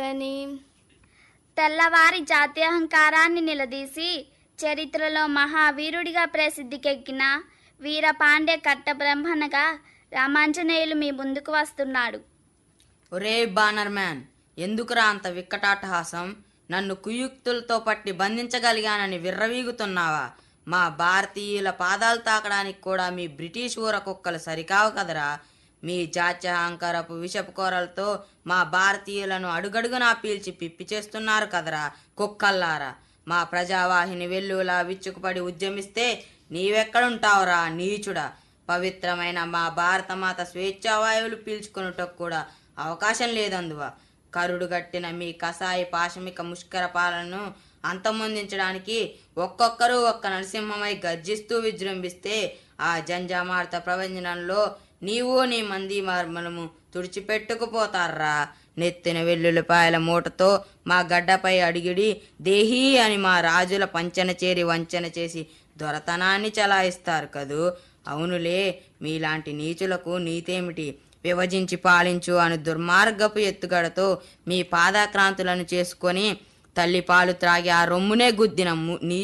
అని తెల్లవారి జాత్యహంకారాన్ని నిలదీసి చరిత్రలో మహావీరుడిగా ప్రసిద్ధికెక్కిన వీరపాండ్య కట్టబ్రహ్మణగా రామాంజనేయులు మీ ముందుకు వస్తున్నాడు ఒరే బానర్ మ్యాన్ ఎందుకురా అంత విక్కటాటహాసం నన్ను కుయుక్తులతో పట్టి బంధించగలిగానని విర్రవీగుతున్నావా మా భారతీయుల పాదాలు తాకడానికి కూడా మీ బ్రిటిష్ ఊర కుక్కలు సరికావు కదరా మీ జాత్యహంకారపు విషపు కూరలతో మా భారతీయులను అడుగడుగునా పీల్చి పిప్పి చేస్తున్నారు కదరా కుక్కల్లారా మా ప్రజావాహిని వెల్లులా విచ్చుకుపడి ఉద్యమిస్తే నీవెక్కడుంటావురా నీచుడా పవిత్రమైన మా భారతమాత స్వేచ్ఛావాయువులు పీల్చుకొనుటకు కూడా అవకాశం లేదందువా కరుడు గట్టిన మీ కసాయి పాశమిక ముష్కర పాలనను అంతమొందించడానికి ఒక్కొక్కరు ఒక్క నరసింహమై గర్జిస్తూ విజృంభిస్తే ఆ జంజామార్త ప్రపంచంలో నీవు నీ మంది మర్మలము తుడిచిపెట్టుకుపోతారా నెత్తిన వెల్లుల్లిపాయల మూటతో మా గడ్డపై అడిగిడి దేహీ అని మా రాజుల పంచన చేరి వంచన చేసి దొరతనాన్ని చలాయిస్తారు కదూ అవునులే మీలాంటి నీచులకు నీతేమిటి విభజించి పాలించు అను దుర్మార్గపు ఎత్తుగడతో మీ పాదాక్రాంతులను చేసుకొని తల్లి పాలు త్రాగి ఆ రొమ్మునే గుద్దిన ము- నీ